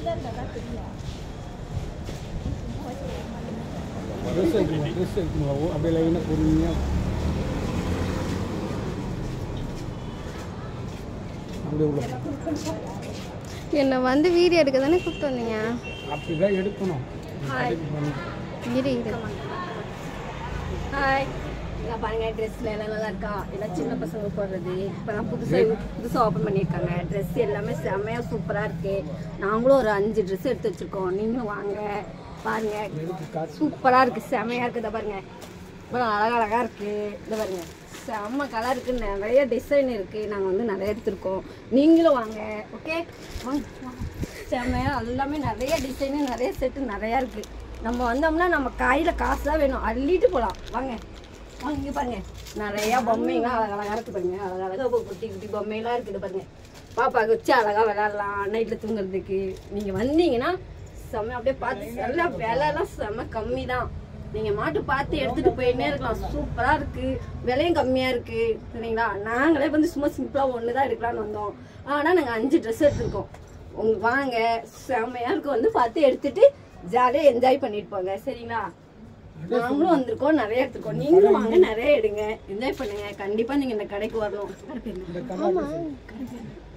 Dress எடுக்கணும் dress எடுக்கணும் அப்படியே லைனாக பொறுமையாக அப்படியே உள்ள போ. என்னை வந்து வீடியோ எடுக்க தானே கூப்பிட்டு வந்தீங்க அப்படிதான் எடுக்கணும் இரு இரு ஹாய் இங்க பாருங்க ட்ரெஸ்ல எல்லாம் நல்லா இருக்கா எல்லாம் சின்ன பசங்க போடுறது இப்போ நான் புதுசாக புதுசாக ஓப்பன் பண்ணியிருக்காங்க ட்ரெஸ் எல்லாமே செம்மையாக சூப்பராக இருக்கு நாங்களும் ஒரு அஞ்சு ட்ரெஸ் எடுத்து வச்சிருக்கோம் நீங்களும் வாங்க பாருங்க சூப்பராக இருக்கு செம்மையாக இருக்குது இதை பாருங்க இப்போ அழகழகா இருக்கு இதை பாருங்க செம்ம கலருக்கு நிறைய டிசைன் இருக்கு நாங்கள் வந்து நிறைய எடுத்திருக்கோம் நீங்களும் வாங்க ஓகே வாங்க வாங்க. செம்மையா எல்லாமே நிறைய டிசைனு நிறைய செட்டு நிறையா இருக்கு நம்ம வந்தோம்னா நம்ம கையில் காசு தான் வேணும் அள்ளிட்டு போகலாம் வாங்க வாங்க இங்க பாருங்க நிறைய பொம்மைங்க அழகழகா இருக்கு பாருங்க அழகழகா இப்போ குட்டி குட்டி பொம்மையெல்லாம் இருக்குது பாருங்க பாப்பாவுக்கு வச்சு அழகா விளையாடலாம் நைட்டில் தூங்குறதுக்கு நீங்கள் வந்தீங்கன்னா செம்ம அப்படியே பார்த்து எல்லாம் விலைலாம் செம்ம கம்மி தான் நீங்கள் மாட்டு பார்த்து எடுத்துகிட்டு போயின்னே இருக்கலாம் சூப்பராக இருக்குது விலையும் கம்மியாக இருக்குது சரிங்களா நாங்களே வந்து சும்மா சிம்பிளாக ஒன்று தான் எடுக்கலாம்னு வந்தோம் ஆனால் நாங்கள் அஞ்சு ட்ரெஸ் எடுத்திருக்கோம் உங்க வாங்க செம்மையாக இருக்கும் வந்து பார்த்து எடுத்துட்டு ஜாலியாக என்ஜாய் பண்ணிட்டு போங்க சரிங்களா நாங்களும் வந்திருக்கோம் நிறைய எடுத்துருக்கோம் நீங்களும் வாங்க நிறைய எடுங்க என்ஜாய் பண்ணுங்க கண்டிப்பா நீங்க இந்த கடைக்கு வரணும் கடை பேர் என்ன? கடை பேர் என்ன?